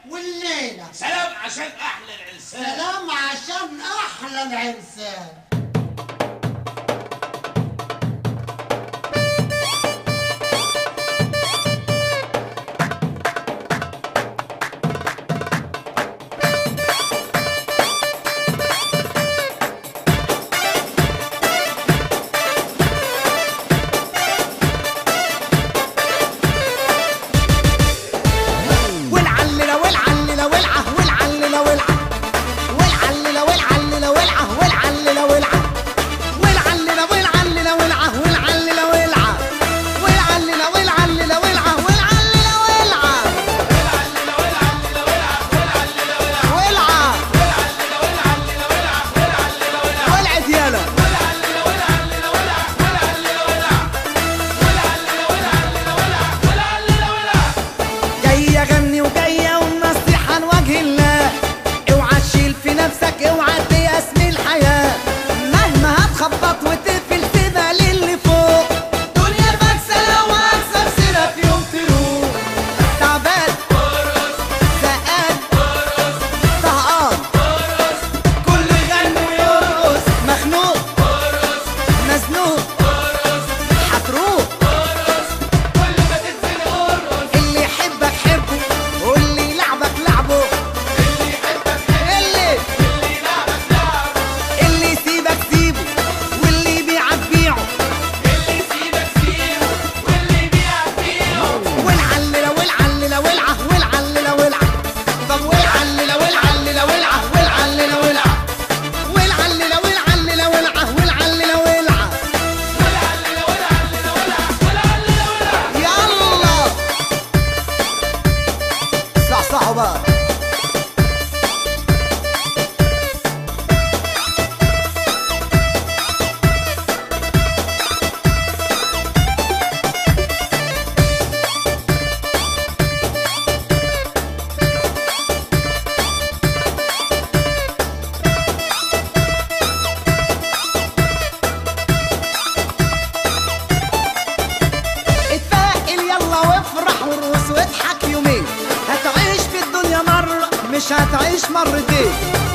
والليلة سلام عشان احلى العرسان سلام عشان أحلى العرسان والعللة والعللة والعه والعللة والعه والعللة والعللة والعه والعللة والعه والعللة والعللة والعه والعللة والعه والعللة والعللة والعه والعللة والعه والعه ولعت يالا جاي اغني وجاي ونصيحة لوجه الله اوعى تشيل في نفسك اوعى تيأس من الحياة مهما هتخبط وتقفل سيبها للي فوق دنيا مكسلة وهكسب سيرة في يوم تروح تعبان زقان طهقان كل يغني ويرقص مخنوق مزنوق هتروح اللي يحبك حبه واللي يلعبك لعبه اللي يحبك اللي اللي يسيبك سيبه واللي يبيعك بيعه والعللة والعللة والعه والعللة والعه طب والعللة والعللة والعه والعللة والعه والعللة والعللة والعه والعللة والعه يلا صحصحوا بقى اتفائل يلا وافرح وارقص واضحك يومين هتعيش في الدنيا مرة مش هتعيش مرتين